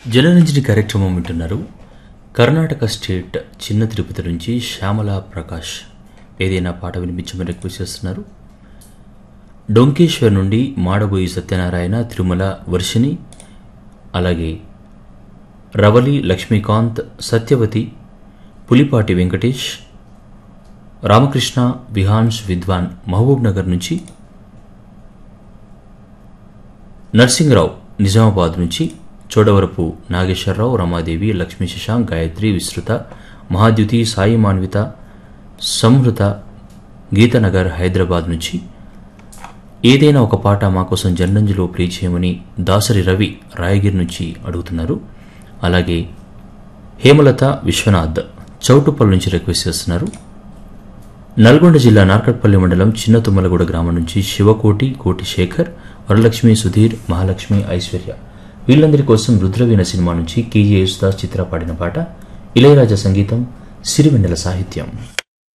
జనరంజని కార్యక్రమం వింటున్నారు కర్ణాటక స్టేట్ చిన్న తిరుపతి నుంచి శ్యామల ప్రకాష్ ఏదైనా పాట వినిపించమని రిక్వెస్ట్ చేస్తున్నారు డొంకేశ్వర్ నుండి మాడబోయి సత్యనారాయణ తిరుమల వర్షిని అలాగే రవలి లక్ష్మీకాంత్ సత్యవతి పులిపాటి వెంకటేష్ రామకృష్ణ విహాన్స్ విద్వాన్ మహబూబ్ నగర్ నుంచి నర్సింగరావు నిజామాబాద్ నుంచి చోడవరపు నాగేశ్వరరావు రమాదేవి లక్ష్మీ శశాంక్ గాయత్రి విస్తృత మహాద్యుతి సాయి మాన్విత సంహృత గీతనగర్ హైదరాబాద్ నుంచి ఏదైనా ఒక పాట మా కోసం జన్నంజులో ప్లే చేయమని దాసరి రవి రాయగిరి నుంచి అడుగుతున్నారు అలాగే హేమలత విశ్వనాథ్ చౌటుప్పల్ నుంచి రిక్వెస్ట్ చేస్తున్నారు నల్గొండ జిల్లా నార్కట్పల్లి మండలం చిన్న తుమ్మలగూడ గ్రామం నుంచి శివకోటి కోటి శేఖర్ వరలక్ష్మి సుధీర్ మహాలక్ష్మి ఐశ్వర్య వీళ్ళందరి కోసం రుద్రవీణ సినిమా నుంచి కేజీ యేసుదాస్ చిత్ర పాడిన పాట ఇళయరాజా సంగీతం సిరివెన్నెల సాహిత్యం